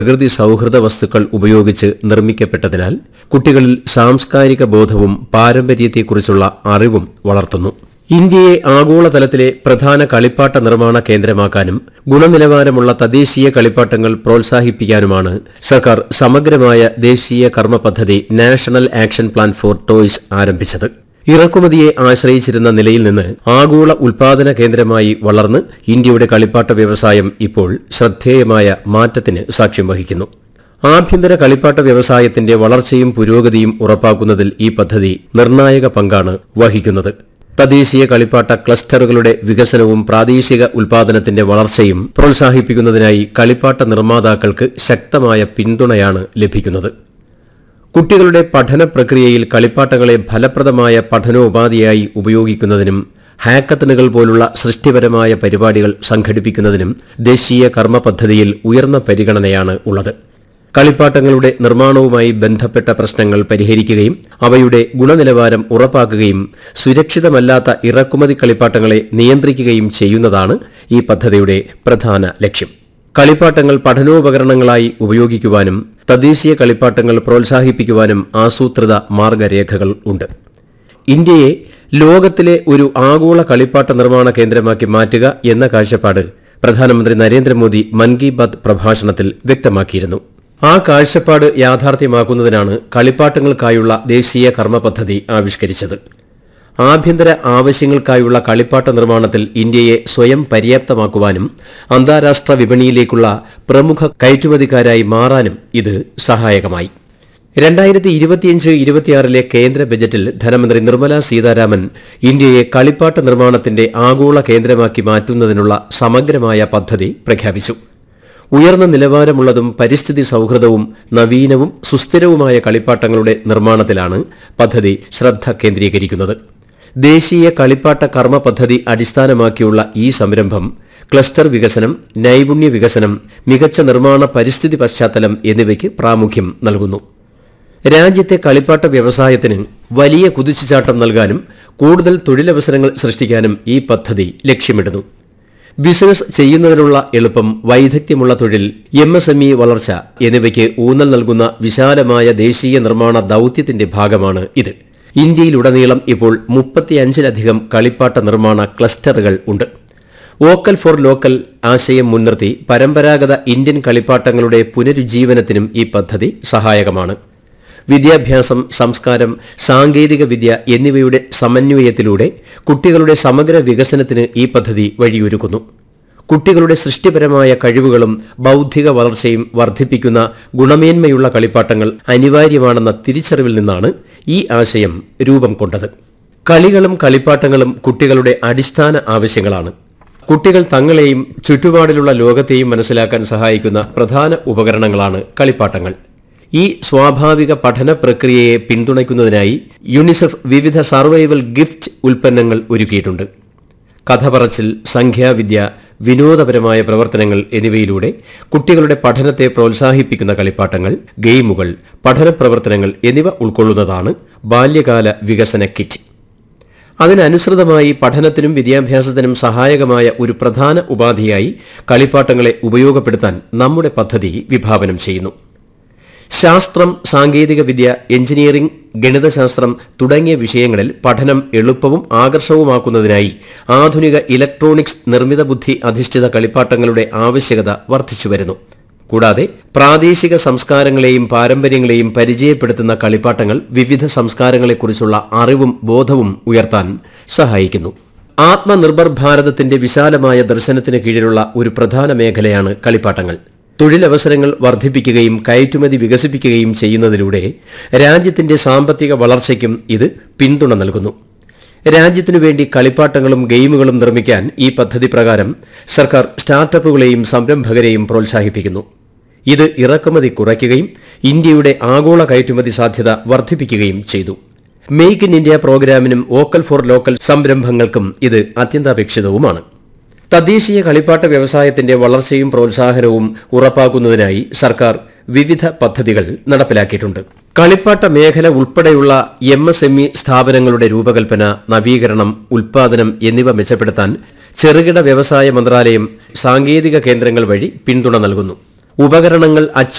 പ്രകൃതി സൗഹൃദ വസ്തുക്കൾ ഉപയോഗിച്ച് നിർമ്മിക്കപ്പെട്ടതിനാൽ കുട്ടികളിൽ സാംസ്കാരിക ബോധവും പാരമ്പര്യത്തെക്കുറിച്ചുള്ള അറിവും വളർത്തുന്നു ഇന്ത്യയെ ആഗോളതലത്തിലെ പ്രധാന കളിപ്പാട്ട നിർമ്മാണ കേന്ദ്രമാക്കാനും ഗുണനിലവാരമുള്ള തദ്ദേശീയ കളിപ്പാട്ടങ്ങൾ പ്രോത്സാഹിപ്പിക്കാനുമാണ് സർക്കാർ സമഗ്രമായ ദേശീയ കർമ്മ പദ്ധതി national action plan for toys ആരംഭിച്ചത് ഇറക്കുമതിയെ ആശ്രയിച്ചിരുന്ന നിലയിൽ നിന്ന് ആഗോള ഉൽപാദന കേന്ദ്രമായി വളർന്ന് ഇന്ത്യയുടെ കളിപ്പാട്ട വ്യവസായം ഇപ്പോൾ ശ്രദ്ധേയമായ മാറ്റത്തിന് സാക്ഷ്യം വഹിക്കുന്നു ആഭ്യന്തര കളിപ്പാട്ട വ്യവസായത്തിന്റെ വളർച്ചയും പുരോഗതിയും ഉറപ്പാക്കുന്നതിൽ ഈ പദ്ധതി നിർണായക പങ്കാണ് വഹിക്കുന്നത് തദ്ദേശീയ കളിപ്പാട്ട ക്ലസ്റ്ററുകളുടെ വികസനവും പ്രാദേശിക ഉൽപാദനത്തിന്റെ വളർച്ചയും പ്രോത്സാഹിപ്പിക്കുന്നതിനായി കളിപ്പാട്ട നിർമ്മാതാക്കൾക്ക് ശക്തമായ പിന്തുണയാണ് ലഭിക്കുന്നത് കുട്ടികളുടെ പഠന പ്രക്രിയയിൽ കളിപ്പാട്ടങ്ങളെ ഫലപ്രദമായ പഠനോപാധിയായി ഉപയോഗിക്കുന്നതിനും ഹാക്കത്തണുകൾ പോലുള്ള സൃഷ്ടിപരമായ പരിപാടികൾ സംഘടിപ്പിക്കുന്നതിനും ദേശീയ കർമ്മ പദ്ധതിയിൽ ഉയർന്ന പരിഗണനയാണ് ഉള്ളത് കളിപ്പാട്ടങ്ങളുടെ നിർമ്മാണവുമായി ബന്ധപ്പെട്ട പ്രശ്നങ്ങൾ പരിഹരിക്കുകയും അവയുടെ ഗുണനിലവാരം ഉറപ്പാക്കുകയും സുരക്ഷിതമല്ലാത്ത ഇറക്കുമതി കളിപ്പാട്ടങ്ങളെ നിയന്ത്രിക്കുകയും ചെയ്യുന്നതാണ് ഈ പദ്ധതിയുടെ പ്രധാന ലക്ഷ്യം കളിപ്പാട്ടങ്ങൾ പഠനോപകരണങ്ങളായി ഉപയോഗിക്കുവാനും തദ്ദേശീയ കളിപ്പാട്ടങ്ങൾ പ്രോത്സാഹിപ്പിക്കുവാനും ആസൂത്രിത മാർഗരേഖകൾ ഉണ്ട് ഇന്ത്യയെ ലോകത്തിലെ ഒരു ആഗോള കളിപ്പാട്ട നിർമ്മാണ കേന്ദ്രമാക്കി മാറ്റുക എന്ന കാഴ്ചപ്പാട് പ്രധാനമന്ത്രി നരേന്ദ്രമോദി മൻ കി ബാത് പ്രഭാഷണത്തിൽ വ്യക്തമാക്കിയിരുന്നു ആ കാഴ്ചപ്പാട് യാഥാർത്ഥ്യമാക്കുന്നതിനാണ് കളിപ്പാട്ടങ്ങൾക്കായുള്ള ദേശീയ കർമ്മ പദ്ധതി ആവിഷ്കരിച്ചത് ആഭ്യന്തര ആവശ്യങ്ങൾക്കായുള്ള കളിപ്പാട്ട നിർമ്മാണത്തിൽ ഇന്ത്യയെ സ്വയം പര്യാപ്തമാക്കുവാനും അന്താരാഷ്ട്ര വിപണിയിലേക്കുള്ള പ്രമുഖ കയറ്റുമതിക്കാരായി മാറാനും ഇത് സഹായകമായി രണ്ടായിരത്തി ഇരുപത്തിയഞ്ച് ഇരുപത്തിയാറിലെ കേന്ദ്ര ബജറ്റിൽ ധനമന്ത്രി നിർമ്മല സീതാരാമൻ ഇന്ത്യയെ കളിപ്പാട്ട നിർമ്മാണത്തിന്റെ ആഗോള കേന്ദ്രമാക്കി മാറ്റുന്നതിനുള്ള സമഗ്രമായ പദ്ധതി പ്രഖ്യാപിച്ചു ഉയർന്ന നിലവാരമുള്ളതും പരിസ്ഥിതി സൌഹൃദവും നവീനവും സുസ്ഥിരവുമായ കളിപ്പാട്ടങ്ങളുടെ നിർമ്മാണത്തിലാണ് പദ്ധതി ശ്രദ്ധ കേന്ദ്രീകരിക്കുന്നത് ദേശീയ കളിപ്പാട്ട കർമ്മ പദ്ധതി അടിസ്ഥാനമാക്കിയുള്ള ഈ സംരംഭം ക്ലസ്റ്റർ വികസനം നൈപുണ്യ വികസനം മികച്ച നിർമ്മാണ പരിസ്ഥിതി പശ്ചാത്തലം എന്നിവയ്ക്ക് പ്രാമുഖ്യം നൽകുന്നു രാജ്യത്തെ കളിപ്പാട്ട വ്യവസായത്തിന് വലിയ കുതിച്ചുചാട്ടം നൽകാനും കൂടുതൽ തൊഴിലവസരങ്ങൾ സൃഷ്ടിക്കാനും ഈ പദ്ധതി ലക്ഷ്യമിടുന്നു ബിസിനസ് ചെയ്യുന്നതിനുള്ള എളുപ്പം വൈദഗ്ധ്യമുള്ള തൊഴിൽ എം എസ് എം ഇ വളർച്ച എന്നിവയ്ക്ക് ഊന്നൽ നൽകുന്ന വിശാലമായ ദേശീയ നിർമ്മാണ ദൌത്യത്തിന്റെ ഭാഗമാണ് ഇത് ഇന്ത്യയിലുടനീളം ഇപ്പോൾ മുപ്പത്തിയഞ്ചിലധികം കളിപ്പാട്ട നിർമ്മാണ ക്ലസ്റ്ററുകൾ ഉണ്ട് വോക്കൽ ഫോർ ലോക്കൽ ആശയം മുൻനിർത്തി പരമ്പരാഗത ഇന്ത്യൻ കളിപ്പാട്ടങ്ങളുടെ പുനരുജ്ജീവനത്തിനും ഈ പദ്ധതി സഹായകമാണ് വിദ്യാഭ്യാസം സംസ്കാരം സാങ്കേതിക വിദ്യ എന്നിവയുടെ സമന്വയത്തിലൂടെ കുട്ടികളുടെ സമഗ്ര വികസനത്തിന് ഈ പദ്ധതി വഴിയൊരുക്കുന്നു കുട്ടികളുടെ സൃഷ്ടിപരമായ കഴിവുകളും ബൌദ്ധിക വളർച്ചയും വർദ്ധിപ്പിക്കുന്ന ഗുണമേന്മയുള്ള കളിപ്പാട്ടങ്ങൾ അനിവാര്യമാണെന്ന തിരിച്ചറിവിൽ നിന്നാണ് ഈ ആശയം രൂപം കൊണ്ടത് കളികളും കളിപ്പാട്ടങ്ങളും കുട്ടികളുടെ അടിസ്ഥാന ആവശ്യങ്ങളാണ് കുട്ടികൾ തങ്ങളെയും ചുറ്റുപാടിലുള്ള ലോകത്തെയും മനസ്സിലാക്കാൻ സഹായിക്കുന്ന പ്രധാന ഉപകരണങ്ങളാണ് കളിപ്പാട്ടങ്ങൾ ഈ സ്വാഭാവിക പഠന പ്രക്രിയയെ പിന്തുണയ്ക്കുന്നതിനായി യുണിസെഫ് വിവിധ സർവൈവൽ ഗിഫ്റ്റ് ഉൽപ്പന്നങ്ങൾ ഒരുക്കിയിട്ടുണ്ട് കഥ പറച്ചിൽ സംഖ്യാവിദ്യ വിനോദപരമായ പ്രവർത്തനങ്ങൾ എന്നിവയിലൂടെ കുട്ടികളുടെ പഠനത്തെ പ്രോത്സാഹിപ്പിക്കുന്ന കളിപ്പാട്ടങ്ങൾ ഗെയിമുകൾ പഠന പ്രവർത്തനങ്ങൾ എന്നിവ ഉൾക്കൊള്ളുന്നതാണ് ബാല്യകാല വികസന കിറ്റ് അതിനനുസൃതമായി പഠനത്തിനും വിദ്യാഭ്യാസത്തിനും സഹായകമായ ഒരു പ്രധാന ഉപാധിയായി കളിപ്പാട്ടങ്ങളെ ഉപയോഗപ്പെടുത്താൻ നമ്മുടെ പദ്ധതി വിഭാവനം ചെയ്യുന്നു ശാസ്ത്രം സാങ്കേതികവിദ്യ എഞ്ചിനീയറിംഗ് ഗണിതശാസ്ത്രം തുടങ്ങിയ വിഷയങ്ങളിൽ പഠനം എളുപ്പവും ആകർഷവുമാക്കുന്നതിനായി ആധുനിക ഇലക്ട്രോണിക്സ് നിർമ്മിത ബുദ്ധി അധിഷ്ഠിത കളിപ്പാട്ടങ്ങളുടെ ആവശ്യകത വർദ്ധിച്ചുവരുന്നു കൂടാതെ പ്രാദേശിക സംസ്കാരങ്ങളെയും പാരമ്പര്യങ്ങളെയും പരിചയപ്പെടുത്തുന്ന കളിപ്പാട്ടങ്ങൾ വിവിധ സംസ്കാരങ്ങളെക്കുറിച്ചുള്ള അറിവും ബോധവും ഉയർത്താൻ സഹായിക്കുന്നു ആത്മനിർഭർ ഭാരതത്തിന്റെ വിശാലമായ ദർശനത്തിന് കീഴിലുള്ള ഒരു പ്രധാന മേഖലയാണ് കളിപ്പാട്ടങ്ങൾ തൊഴിലവസരങ്ങൾ വർദ്ധിപ്പിക്കുകയും കയറ്റുമതി വികസിപ്പിക്കുകയും ചെയ്യുന്നതിലൂടെ രാജ്യത്തിന്റെ സാമ്പത്തിക വളർച്ചയ്ക്കും ഇത് പിന്തുണ നൽകുന്നു രാജ്യത്തിനു വേണ്ടി കളിപ്പാട്ടങ്ങളും ഗെയിമുകളും നിർമ്മിക്കാൻ ഈ പദ്ധതി പ്രകാരം സർക്കാർ സ്റ്റാർട്ടപ്പുകളെയും സംരംഭകരെയും പ്രോത്സാഹിപ്പിക്കുന്നു ഇത് ഇറക്കുമതി കുറയ്ക്കുകയും ഇന്ത്യയുടെ ആഗോള കയറ്റുമതി സാധ്യത വർദ്ധിപ്പിക്കുകയും ചെയ്തു മെയ്ക്ക് ഇൻ ഇന്ത്യ പ്രോഗ്രാമിനും വോക്കൽ ഫോർ ലോക്കൽ സംരംഭങ്ങൾക്കും ഇത് അത്യന്താപേക്ഷിതവുമാണ് തദ്ദേശീയ കളിപ്പാട്ട വ്യവസായത്തിന്റെ വളർച്ചയും പ്രോത്സാഹനവും ഉറപ്പാക്കുന്നതിനായി സർക്കാർ വിവിധ പദ്ധതികൾ നടപ്പിലാക്കിയിട്ടുണ്ട് കളിപ്പാട്ട മേഖല ഉൾപ്പെടെയുള്ള എം എസ് എം ഇ സ്ഥാപനങ്ങളുടെ രൂപകൽപ്പന നവീകരണം ഉൽപാദനം എന്നിവ മെച്ചപ്പെടുത്താൻ ചെറുകിട വ്യവസായ മന്ത്രാലയം സാങ്കേതിക കേന്ദ്രങ്ങൾ വഴി പിന്തുണ നൽകുന്നു ഉപകരണങ്ങൾ അച്ചു